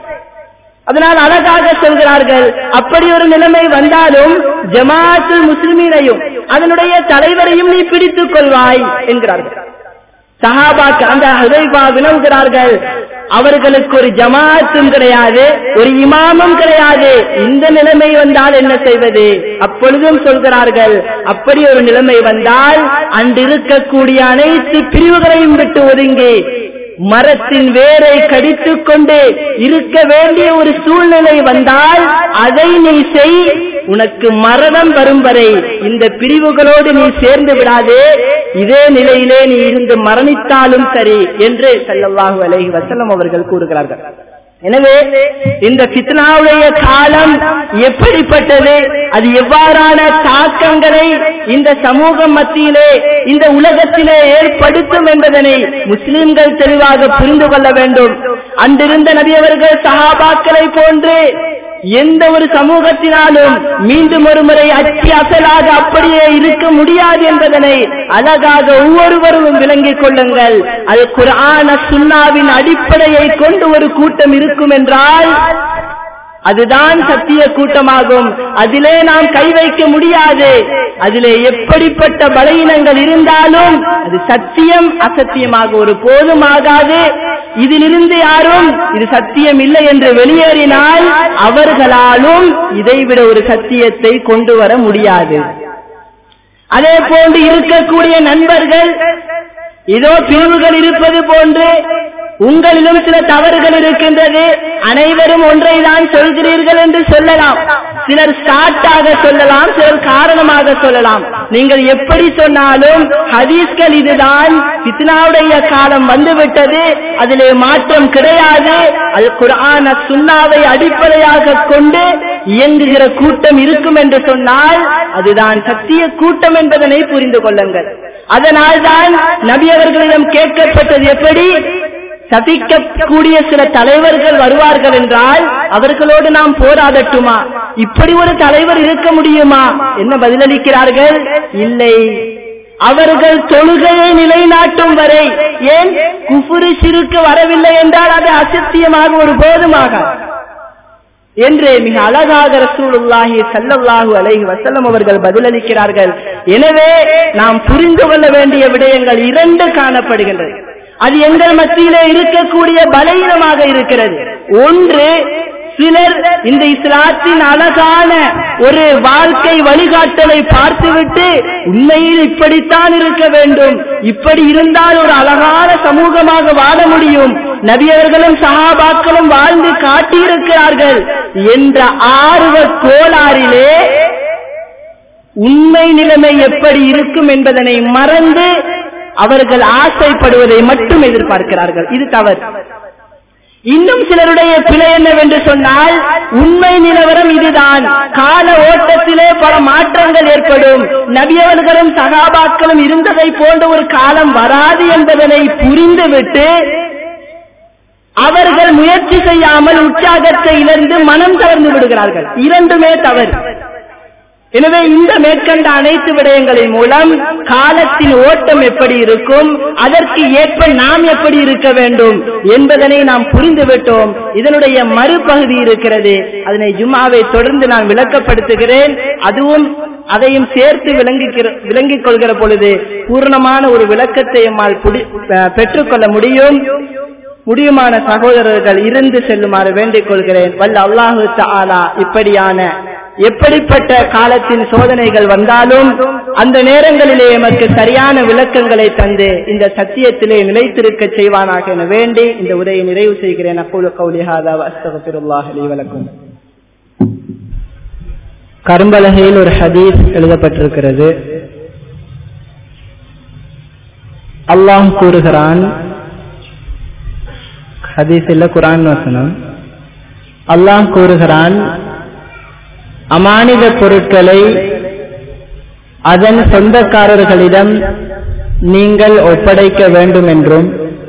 அதனால் அழகாக சொல்கிறார்கள் அப்படி ஒரு நிலைமை வந்தாலும் ஜமாஅத்துல் முஸ்லிமீனையும் அதனுடைய தலைவரையும் நீ பிடித்துக் கொள்வாய் என்கிறார்கள் சஹாபாக்கு அந்த ஹுதைபா வினவுகிறார்கள் அவர்களுக்கு ஒரு ஜமாத்தும் கிடையாது ஒரு இமாமும் கிடையாது இந்த நிலைமை வந்தால் என்ன செய்வது அப்பொழுதும் சொல்கிறார்கள் அப்படி ஒரு நிலைமை வந்தால் அன்றிருக்கக்கூடிய அனைத்து பிரிவுகளையும் விட்டு ஒதுங்கி மரத்தின் வேரை கடித்துக் கொண்டு இருக்க வேண்டிய ஒரு சூழ்நிலை வந்தால் அதை நீ செய் உனக்கு மரணம் வரும் வரை இந்த பிரிவுகளோடு நீ சேர்ந்து விடாதே இதே நிலையிலே நீ இருந்து மரணித்தாலும் சரி என்று செல்லவாகு அலைஹி வசல்லம் அவர்கள் கூறுகிறார்கள் எனவே இந்த பித்னாவுடைய காலம் எப்படிப்பட்டது அது எவ்வாறான தாக்கங்களை இந்த சமூகம் மத்தியிலே இந்த உலகத்திலே ஏற்படுத்தும் என்பதனை முஸ்லிம்கள் தெளிவாக புரிந்து கொள்ள வேண்டும் அன்றிருந்த நபியவர்கள் சஹாபாக்களை போன்று எந்த ஒரு சமூகத்தினாலும் மீண்டும் ஒரு முறை அச்சி அசலாக அப்படியே இருக்க முடியாது என்பதனை அழகாக ஒவ்வொருவரும் விளங்கிக் கொள்ளுங்கள் அது குரான சுண்ணாவின் அடிப்படையை கொண்டு ஒரு கூட்டம் இருக்கும் என்றால் அதுதான் சத்திய கூட்டமாகும் அதிலே நாம் கை வைக்க முடியாது அதிலே எப்படிப்பட்ட பலவீனங்கள் இருந்தாலும் அது சத்தியம் அசத்தியமாக ஒரு போதும் ஆகாது இதிலிருந்து யாரும் இது சத்தியம் இல்லை என்று வெளியேறினால் அவர்களாலும் இதைவிட ஒரு சத்தியத்தை கொண்டு வர முடியாது அதே போன்று இருக்கக்கூடிய நண்பர்கள் இதோ பிரிவுகள் இருப்பது போன்று உங்களிலும் சில தவறுகள் இருக்கின்றது அனைவரும் ஒன்றை தான் சொல்கிறீர்கள் என்று சொல்லலாம் சிலர் ஸ்டார்ட்டாக சொல்லலாம் சிலர் காரணமாக சொல்லலாம் நீங்கள் எப்படி சொன்னாலும் ஹதீஸ்கள் இதுதான் பித்னாவுடைய காலம் வந்துவிட்டது அதிலே மாற்றம் கிடையாது அது குரான சுண்ணாவை அடிப்படையாக கொண்டு இயங்குகிற கூட்டம் இருக்கும் என்று சொன்னால் அதுதான் சத்திய கூட்டம் என்பதனை புரிந்து கொள்ளுங்கள் அதனால்தான் நபி அவர்களிடம் கேட்கப்பட்டது எப்படி சபிக்கக்கூடிய சில தலைவர்கள் வருவார்கள் என்றால் அவர்களோடு நாம் போராடட்டுமா இப்படி ஒரு தலைவர் இருக்க முடியுமா என்ன பதிலளிக்கிறார்கள் இல்லை அவர்கள் தொழுகையை நிலைநாட்டும் வரை ஏன் குஃபுரு சிறுக்கு வரவில்லை என்றால் அது அசத்தியமாக ஒரு போதுமாக என்று மிக அழகாக ரசூலுல்லாஹி சல்லல்லாஹு அலைஹி வஸல்லம் அவர்கள் பதிலளிக்கிறார்கள் எனவே நாம் புரிந்து கொள்ள வேண்டிய விடயங்கள் இரண்டு காணப்படுகின்றது அது எங்கள் மத்தியிலே இருக்கக்கூடிய பலவீனமாக இருக்கிறது ஒன்று சிலர் இந்த இஸ்லாத்தின் அழகான ஒரு வாழ்க்கை வழிகாட்டலை பார்த்துவிட்டு உண்மையில் இப்படித்தான் இருக்க வேண்டும் இப்படி இருந்தால் ஒரு அழகான சமூகமாக வாழ முடியும் நபியவர்களும் சகாபாக்களும் வாழ்ந்து காட்டியிருக்கிறார்கள் என்ற ஆர்வ கோளாறிலே உண்மை நிலைமை எப்படி இருக்கும் என்பதனை மறந்து அவர்கள் ஆசைப்படுவதை மட்டும் எதிர்பார்க்கிறார்கள் இது தவறு இன்னும் சிலருடைய பிழை என்னவென்று சொன்னால் உண்மை நிலவரம் இதுதான் கால ஓட்டத்திலே பல மாற்றங்கள் ஏற்படும் நபியவர்களும் சகாபாக்களும் இருந்ததை போன்ற ஒரு காலம் வராது என்பதனை புரிந்துவிட்டு அவர்கள் முயற்சி செய்யாமல் உற்சாகத்தை இழந்து மனம் தளர்ந்து விடுகிறார்கள் இரண்டுமே தவறு எனவே இந்த மேற்கண்ட அனைத்து விடயங்களின் மூலம் காலத்தின் ஓட்டம் எப்படி இருக்கும் அதற்கு ஏற்ப நாம் எப்படி இருக்க வேண்டும் என்பதனை நாம் புரிந்துவிட்டோம் இதனுடைய மறுபகுதி இருக்கிறது அதனை ஜும்மாவை தொடர்ந்து நான் விளக்கப்படுத்துகிறேன் அதுவும் அதையும் சேர்த்து விளங்கிக்கிற விளங்கிக் கொள்கிற பொழுது பூர்ணமான ஒரு விளக்கத்தை எம்மால் பெற்றுக்கொள்ள முடியும் முடியுமான சகோதரர்கள் இருந்து செல்லுமாறு வேண்டிக் கொள்கிறேன் வல்ல அல்லாஹு தாலா இப்படியான எப்படிப்பட்ட காலத்தின் சோதனைகள் வந்தாலும் அந்த நேரங்களிலே எமக்கு சரியான விளக்கங்களை தந்து இந்த சத்தியத்திலே நிலைத்திருக்க செய்வானாக என வேண்டி இந்த உரையை நிறைவு செய்கிறேன் அக்கூல கௌலிஹாதா அஸ்தகபிருல்லாஹ் அலி வழக்கும் கரும்பலகையில் ஒரு ஹதீஸ் எழுதப்பட்டிருக்கிறது அல்லாஹ் கூறுகிறான் ஹதீஸ் இல்ல குரான் வசனம் அல்லாஹ் கூறுகிறான் அமானித பொருட்களை அதன் சொந்தக்காரர்களிடம் நீங்கள் ஒப்படைக்க வேண்டும் என்றும்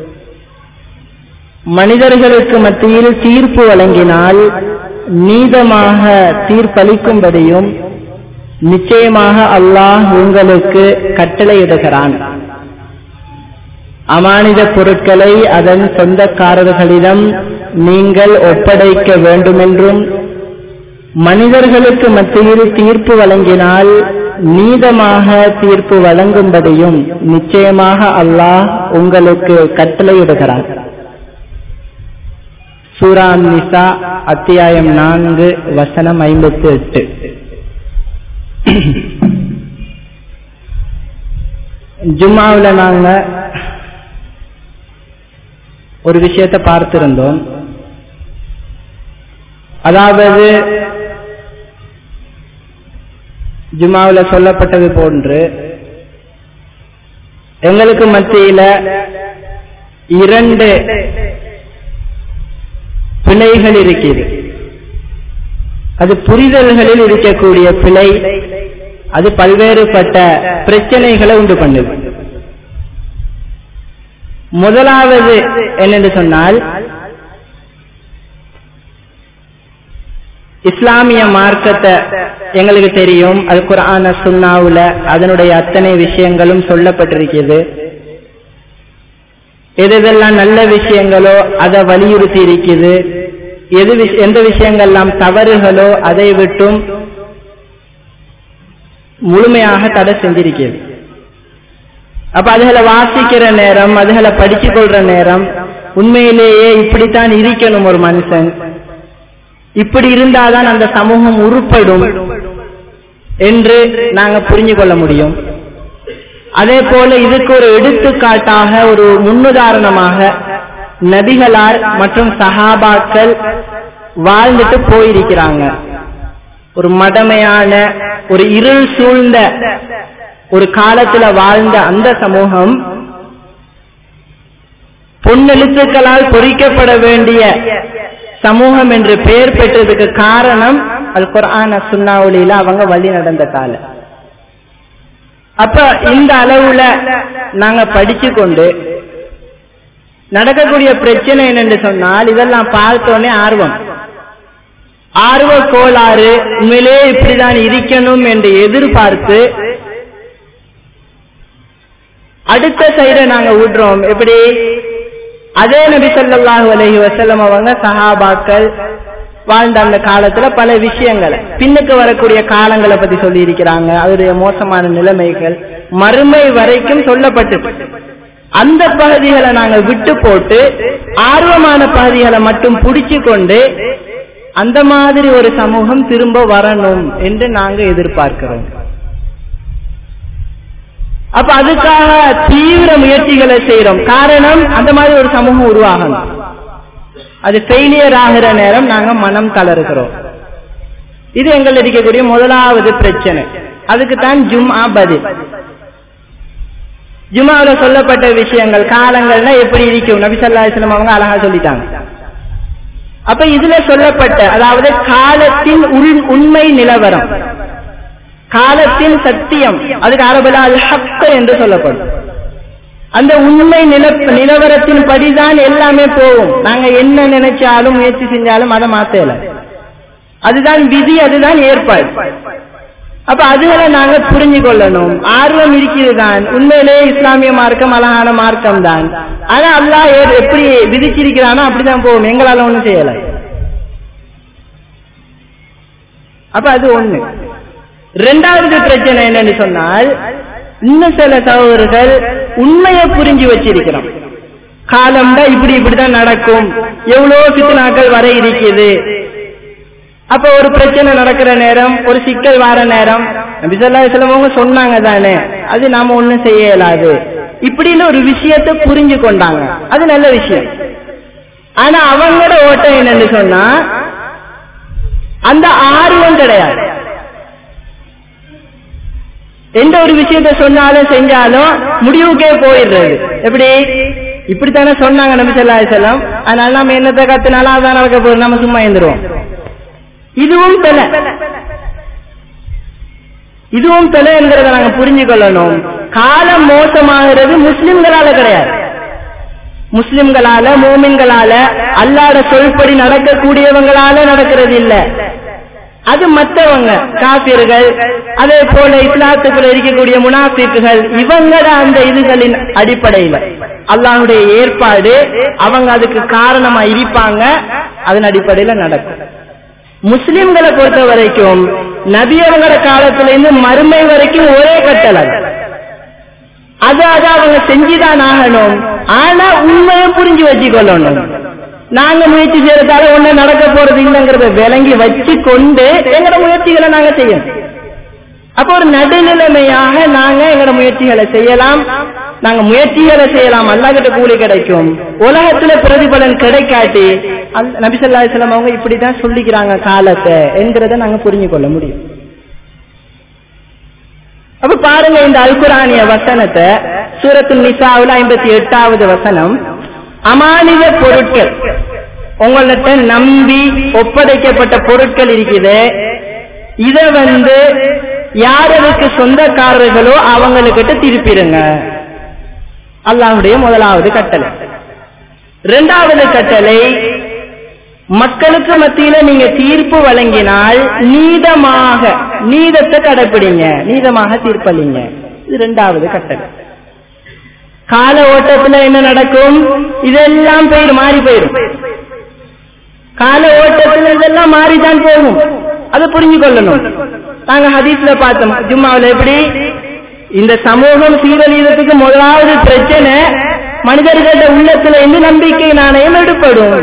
மனிதர்களுக்கு மத்தியில் தீர்ப்பு வழங்கினால் நீதமாக தீர்ப்பளிக்கும்படியும் நிச்சயமாக அல்லாஹ் உங்களுக்கு கட்டளையிடுகிறான் அமானித பொருட்களை அதன் சொந்தக்காரர்களிடம் நீங்கள் ஒப்படைக்க வேண்டுமென்றும் மனிதர்களுக்கு மத்தியில் தீர்ப்பு வழங்கினால் நீதமாக தீர்ப்பு வழங்கும்படியும் நிச்சயமாக அல்லாஹ் உங்களுக்கு கட்டளையிடுகிறார் சூரா நிசா அத்தியாயம் நான்கு வசனம் ஐம்பத்தி எட்டு ஜும்மாவில் நாங்க ஒரு விஷயத்தை பார்த்திருந்தோம் அதாவது ஜுமாவில் சொல்லப்பட்டது போன்று எங்களுக்கு மத்தியில இரண்டு பிழைகள் இருக்கிறது அது புரிதல்களில் இருக்கக்கூடிய பிழை அது பல்வேறுபட்ட பிரச்சனைகளை உண்டு பண்ணுது முதலாவது என்னென்று சொன்னால் இஸ்லாமிய மார்க்கத்தை எங்களுக்கு தெரியும் அது குரான சுண்ணாவுல அதனுடைய அத்தனை விஷயங்களும் சொல்லப்பட்டிருக்கிறது எது எதெல்லாம் நல்ல விஷயங்களோ அதை வலியுறுத்தி இருக்குது எது எந்த விஷயங்கள்லாம் தவறுகளோ அதை விட்டும் முழுமையாக தடை செஞ்சிருக்கிறது அப்ப அதுகளை வாசிக்கிற நேரம் அதுகளை படிச்சு கொள்ற நேரம் உண்மையிலேயே இப்படித்தான் இருக்கணும் ஒரு மனுஷன் இப்படி இருந்தாதான் அந்த சமூகம் உருப்படும் என்று நாங்க புரிஞ்சு கொள்ள முடியும் அதே போல இதுக்கு ஒரு எடுத்துக்காட்டாக ஒரு முன்னுதாரணமாக நபிகளார் மற்றும் சஹாபாக்கள் வாழ்ந்துட்டு போயிருக்கிறாங்க ஒரு மடமையான ஒரு இருள் சூழ்ந்த ஒரு காலத்துல வாழ்ந்த அந்த சமூகம் பொன்னெழுத்துக்களால் பொறிக்கப்பட வேண்டிய சமூகம் என்று பெயர் பெற்றதுக்கு காரணம் அது குரான சுண்ணாவளியில அவங்க வழி நடந்த காலம் அப்ப இந்த அளவுல நாங்க படிச்சு கொண்டு நடக்கக்கூடிய பிரச்சனை என்னன்னு சொன்னால் இதெல்லாம் பார்த்தோன்னே ஆர்வம் ஆர்வ கோளாறு உண்மையிலே இப்படிதான் இருக்கணும் என்று எதிர்பார்த்து அடுத்த சைட நாங்க விடுறோம் எப்படி அதே நபி சொல்லாஹு அலஹி வசல்லம் அவங்க சஹாபாக்கள் வாழ்ந்த அந்த காலத்துல பல விஷயங்களை பின்னுக்கு வரக்கூடிய காலங்களை பத்தி சொல்லி இருக்கிறாங்க அதனுடைய மோசமான நிலைமைகள் மறுமை வரைக்கும் சொல்லப்பட்டு அந்த பகுதிகளை நாங்க விட்டு போட்டு ஆர்வமான பகுதிகளை மட்டும் பிடிச்சு கொண்டு அந்த மாதிரி ஒரு சமூகம் திரும்ப வரணும் என்று நாங்க எதிர்பார்க்கிறோம் அப்ப அதுக்காக தீவிர முயற்சிகளை செய்யறோம் காரணம் அந்த மாதிரி ஒரு சமூகம் உருவாகணும் அது ஃபெயிலியர் ஆகிற நேரம் நாங்க மனம் தளர்கிறோம் இது எங்கள் இருக்கக்கூடிய முதலாவது பிரச்சனை அதுக்கு தான் ஜும்ஆ பதில் ஜுமாவில் சொல்லப்பட்ட விஷயங்கள் காலங்கள்னா எப்படி இருக்கும் நபி சொல்லா இஸ்லாம் அவங்க அழகா சொல்லிட்டாங்க அப்ப இதுல சொல்லப்பட்ட அதாவது காலத்தின் உண்மை நிலவரம் காலத்தின் சத்தியம் அதுக்கு அரபுல அல் ஹக்க என்று சொல்லப்படும் அந்த உண்மை நில நிலவரத்தின் படிதான் எல்லாமே போகும் நாங்க என்ன நினைச்சாலும் முயற்சி செஞ்சாலும் அதை மாத்தல அதுதான் விதி அதுதான் ஏற்பாடு அப்ப அதுகளை நாங்க புரிஞ்சு கொள்ளணும் ஆர்வம் இருக்கிறதுதான் உண்மையிலே இஸ்லாமிய மார்க்கம் அழகான மார்க்கம் தான் ஆனா அல்லாஹ் எப்படி விதிச்சிருக்கிறானோ அப்படிதான் போகும் எங்களால ஒண்ணும் செய்யல அப்ப அது ஒண்ணு ரெண்டாவது பிரச்சனை என்னன்னு சொன்னால் இன்னும் சில சகோதரர்கள் உண்மையை புரிஞ்சு வச்சிருக்கிறோம் காலம்டா இப்படி இப்படிதான் நடக்கும் எவ்வளவு பித்னாக்கள் வர இருக்குது அப்ப ஒரு பிரச்சனை நடக்கிற நேரம் ஒரு சிக்கல் வர நேரம் நபிசல்லா சிலவங்க சொன்னாங்க தானே அது நாம ஒண்ணும் செய்ய இயலாது இப்படின்னு ஒரு விஷயத்தை புரிஞ்சு கொண்டாங்க அது நல்ல விஷயம் ஆனா அவங்களோட ஓட்டம் என்னன்னு சொன்னா அந்த ஆர்வம் கிடையாது எந்த ஒரு விஷயத்த சொன்னாலும் செஞ்சாலும் முடிவுக்கே போயிடுறது எப்படி இப்படித்தானே சொன்னாங்க நபி சொல்லா செல்லம் அதனால நம்ம என்னத்தை கத்துனாலும் அதான் நடக்க போகுது நம்ம சும்மா எழுந்துருவோம் இதுவும் பிழை இதுவும் பிழை என்கிறத நாங்க புரிஞ்சு கொள்ளணும் காலம் மோசமாகிறது முஸ்லிம்களால கிடையாது முஸ்லிம்களால மூமின்களால அல்லாட சொல்படி நடக்கக்கூடியவங்களால நடக்கிறது இல்ல அது மற்றவங்க காபிர்கள் அதே போல இஸ்லாத்துக்குள்ள இருக்கக்கூடிய முனாஃபிக்குகள் இவங்கள அந்த இதுகளின் அடிப்படையில் அல்லாஹுடைய ஏற்பாடு அவங்க அதுக்கு காரணமா இருப்பாங்க அதன் அடிப்படையில நடக்கும் முஸ்லிம்களை பொறுத்த வரைக்கும் நபியவங்கள காலத்துல இருந்து மறுமை வரைக்கும் ஒரே கட்டளை அது அதை அவங்க செஞ்சுதான் ஆகணும் ஆனா உண்மையை புரிஞ்சு வச்சுக்கொள்ளணும் நாங்க முயற்சி செய்யறதால ஒண்ணு நடக்க போறது இல்லைங்கிறத விளங்கி வச்சு கொண்டு எங்களோட முயற்சிகளை நாங்க செய்யணும் அப்போ ஒரு நடுநிலைமையாக நாங்க எங்களோட முயற்சிகளை செய்யலாம் நாங்க முயற்சிகளை செய்யலாம் அல்லாஹ்கிட்ட கூலி கிடைக்கும் உலகத்துல பிரதிபலன் கிடைக்காட்டி நபிசல்லா இஸ்லாம் அவங்க இப்படிதான் சொல்லிக்கிறாங்க காலத்தை என்கிறத நாங்க புரிஞ்சு கொள்ள முடியும் அப்ப பாருங்க இந்த அல்குரானிய வசனத்தை சூரத்து நிசாவுல ஐம்பத்தி எட்டாவது வசனம் அமானித பொருட்கள் உங்கள்கிட்ட நம்பி ஒப்படைக்கப்பட்ட பொருட்கள் இருக்குது இத வந்து யாருக்கு சொந்தக்காரர்களோ அவங்களுக்கிட்ட திருப்பிடுங்க அல்லாஹுடைய முதலாவது கட்டளை இரண்டாவது கட்டளை மக்களுக்கு மத்தியில நீங்க தீர்ப்பு வழங்கினால் நீதமாக நீதத்தை கடைப்பிடிங்க நீதமாக தீர்ப்பளிங்க இது இரண்டாவது கட்டளை கால ஓட்டத்துல என்ன நடக்கும் இதெல்லாம் போயிடும் மாறி போயிடும் கால ஓட்டத்துல இதெல்லாம் மாறிதான் போகும் அதை புரிஞ்சு கொள்ளணும் நாங்க ஹதீஸ்ல பார்த்தோம் ஜும்மாவில் எப்படி இந்த சமூகம் சீரழியறதுக்கு முதலாவது பிரச்சனை மனிதர்கள உள்ளத்துல இருந்து நம்பிக்கை நாணயம் எடுப்படும்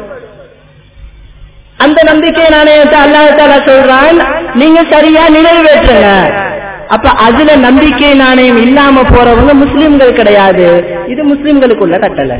அந்த நம்பிக்கை நாணயத்தை அல்லாஹால சொல்றான் நீங்க சரியா நிறைவேற்றுங்க அப்ப அதுல நம்பிக்கை நாணயம் இல்லாம போறவங்க முஸ்லிம்கள் கிடையாது இது முஸ்லிம்களுக்குள்ள கட்டளை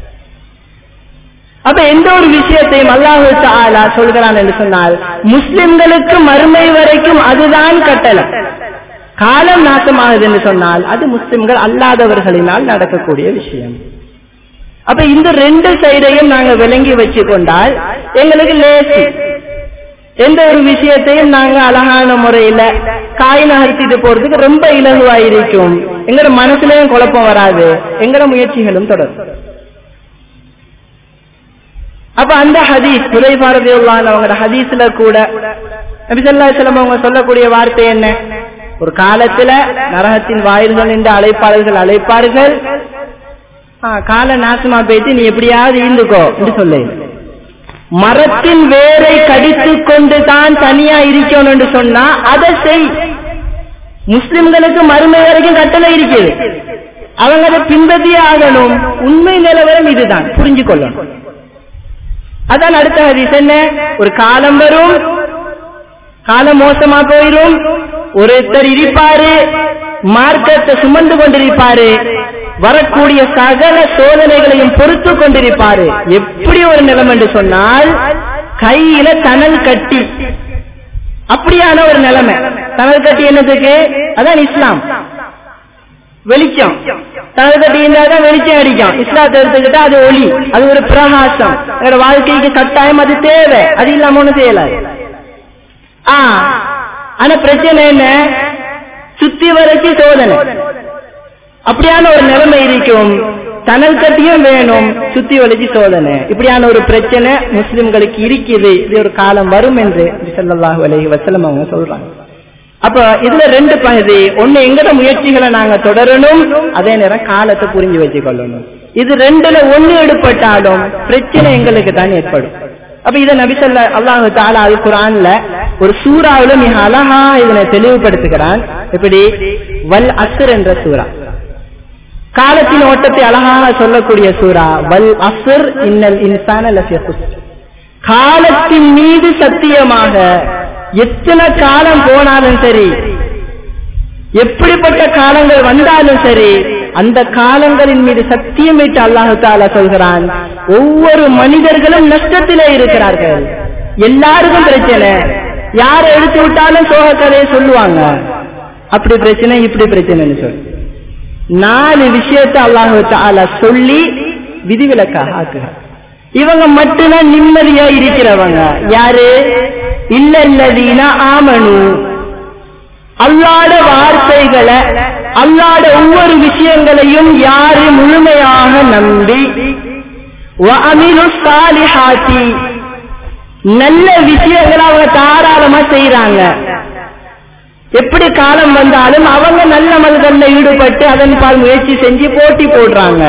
அப்ப எந்த ஒரு விஷயத்தையும் அல்லாஹு தாலா சொல்கிறான் என்று சொன்னால் முஸ்லிம்களுக்கு மறுமை வரைக்கும் அதுதான் கட்டளை காலம் நாசமாகுது என்று சொன்னால் அது முஸ்லிம்கள் அல்லாதவர்களினால் நடக்கக்கூடிய விஷயம் அப்ப இந்த ரெண்டு சைடையும் நாங்க விளங்கி வச்சு கொண்டால் எங்களுக்கு லேசி எந்த ஒரு விஷயத்தையும் நாங்க அழகான முறையில காய் நகர்த்திட்டு போறதுக்கு ரொம்ப இலகுவாயிருக்கும் எங்களோட மனசுலயும் குழப்பம் வராது எங்களோட முயற்சிகளும் தொடரும் அப்ப அந்த ஹதீஸ் துறை பாரதியுள்ளான் அவங்களோட ஹதீஸ்ல கூட நபிசல்லா செல்லம் அவங்க சொல்லக்கூடிய வார்த்தை என்ன ஒரு காலத்துல நரகத்தின் வாயில்கள் என்று அழைப்பாளர்கள் அழைப்பார்கள் கால நாசமா போயிட்டு நீ எப்படியாவது இருந்துக்கோ என்று சொல்லு மரத்தின் வேரை கடித்து கொண்டு தான் தனியா இருக்கணும் என்று சொன்னா அதை செய் முஸ்லிம்களுக்கு மறுமை வரைக்கும் கட்டளை இருக்குது அவங்க அதை பின்பற்றியே ஆகணும் உண்மை நிலவரம் இதுதான் புரிஞ்சு கொள்ளணும் அதான் அடுத்த ஹதீஸ் என்ன ஒரு காலம் வரும் காலம் மோசமா போயிரும் ஒருத்தர் இருப்பாரு மார்க்கத்தை சுமந்து கொண்டிருப்பாரு வரக்கூடிய சகல சோதனைகளையும் பொறுத்து கொண்டிருப்பாரு எப்படி ஒரு நிலம் என்று சொன்னால் கையில தணல் கட்டி அப்படியான ஒரு நிலைமை தணல் கட்டி என்னதுக்கு அதான் இஸ்லாம் வெளிச்சம் தனது கட்டி இருந்தாதான் வெளிச்சம் அடிக்கும் இஸ்லாத்தை எடுத்துக்கிட்டா அது ஒளி அது ஒரு பிரகாசம் எங்களோட வாழ்க்கைக்கு கட்டாயம் அது தேவை அது இல்லாம ஒண்ணு செய்யலாது ஆ ஆனா பிரச்சனை என்ன சுத்தி வரைக்கும் சோதனை அப்படியான ஒரு நிலைமை இருக்கும் தனல் கட்டியும் வேணும் சுத்தி வளைச்சு சோதனை இப்படியான ஒரு பிரச்சனை முஸ்லிம்களுக்கு இருக்குது இது ஒரு காலம் வரும் என்று செல்லல்லாஹு அலைஹி வசலம் அவங்க சொல்றாங்க அப்ப இதுல ரெண்டு பகுதி ஒண்ணு எங்கட முயற்சிகளை நாங்க தொடரணும் அதே நேரம் காலத்தை புரிஞ்சு வச்சு கொள்ளணும் இது ரெண்டுல ஒண்ணு எடுப்பட்டாலும் பிரச்சனை எங்களுக்கு தான் ஏற்படும் அப்ப இதை நபிசல்ல அல்லாஹு தாலா அல் குரான்ல ஒரு சூறாவில மிக அழகா இதனை தெளிவுபடுத்துகிறான் எப்படி வல் அசுர் என்ற சூறா காலத்தின் ஓட்டத்தை அழகாக சொல்லக்கூடிய சூரா வல் அசுர் இன்னல் இன்சான லஃபி குஸ்ர். காலத்தின் மீது சத்தியமாக எத்தனை காலம் போனாலும் சரி எப்படிப்பட்ட காலங்கள் வந்தாலும் சரி அந்த காலங்களின் மீது சத்தியமிட்டு அல்லாஹு தாலா சொல்கிறான் ஒவ்வொரு மனிதர்களும் நஷ்டத்திலே இருக்கிறார்கள் எல்லாருக்கும் பிரச்சனை யாரை எடுத்து விட்டாலும் சோக கதையை சொல்லுவாங்க அப்படி பிரச்சனை இப்படி பிரச்சனைன்னு சொல்லி நாலு விஷயத்தை அல்லாஹு தாலா சொல்லி விதிவிலக்காக ஆக்குகிறார் இவங்க மட்டும்தான் நிம்மதியா இருக்கிறவங்க யாரு இல்ல இல்லதீன ஆமனு அல்லாட வார்த்தைகளை அல்லாட ஒவ்வொரு விஷயங்களையும் யாரு முழுமையாக நம்பி வஅமிலு ஸாலிஹாத்தி நல்ல விஷயங்களை அவங்க தாராளமா செய்யறாங்க எப்படி காலம் வந்தாலும் அவங்க நல்ல மல்கள்ல ஈடுபட்டு அதன் பால் முயற்சி செஞ்சு போட்டி போடுறாங்க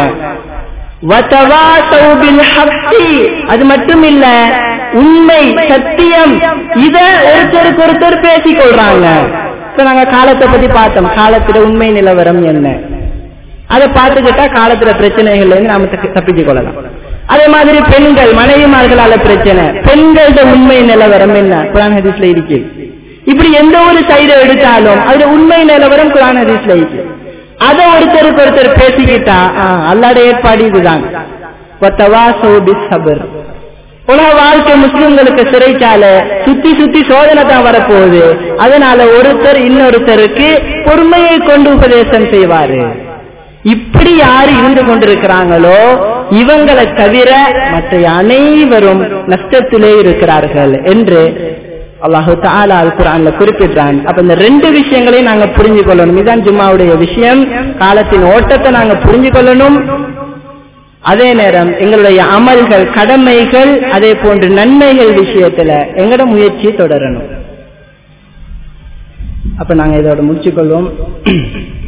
வதவாசௌ பில் ஹக்கி. அது மட்டும் இல்ல உண்மை சத்தியம் இத ஒருத்தருக்கு ஒருத்தர் பேசிக் கொள்றாங்க இப்ப நாங்க காலத்தை பத்தி பார்த்தோம் காலத்துல உண்மை நிலவரம் என்ன அதை பார்த்துக்கிட்டா காலத்துல பிரச்சனைகள்ல இருந்து நாம தப்பி- தப்பித்துக் கொள்ளலாம் அதே மாதிரி பெண்கள் மனைவிமார்களால பிரச்சனை பெண்களோட உண்மை நிலவரம் என்ன குரான் ஹதீஸ்ல இருக்கு இப்படி எந்த ஒரு சைடு எடுத்தாலும் அதுல உண்மை நிலவரம் குரான் ஹதீஸ்ல இருக்கு அதை ஒருத்தருக்கு ஒருத்தர் பேசிக்கிட்டா ஆ, அல்லாட ஏற்பாடு இதுதான் வத்தவாசோ பிஸ்ஸபர். உலக வாழ்க்கை முஸ்லிம்களுக்கு சிறைச்சால சுத்தி சுத்தி சோதனை தான் வரப்போகுது அதனால ஒருத்தர் இன்னொருத்தருக்கு பொறுமையை கொண்டு உபதேசம் செய்வாரு இப்படி யாரு இருந்து கொண்டிருக்கிறாங்களோ இவங்களை தவிர மற்ற அனைவரும் நஷ்டத்திலே இருக்கிறார்கள் என்று அல்லாஹு தாலா அல் குரான்ல குறிப்பிடுறான் அப்ப இந்த ரெண்டு விஷயங்களையும் நாங்க புரிஞ்சு கொள்ளணும் இதுதான் ஜும்மாவுடைய விஷயம் காலத்தின் ஓட்டத்தை நாங்க புரிஞ்சு கொள்ளணும் அதே நேரம் எங்களுடைய அமல்கள் கடமைகள் அதே போன்று நன்மைகள் விஷயத்துல எங்கட முயற்சி தொடரணும் அப்ப நாங்க இதோட முடிச்சுக்கொள்வோம்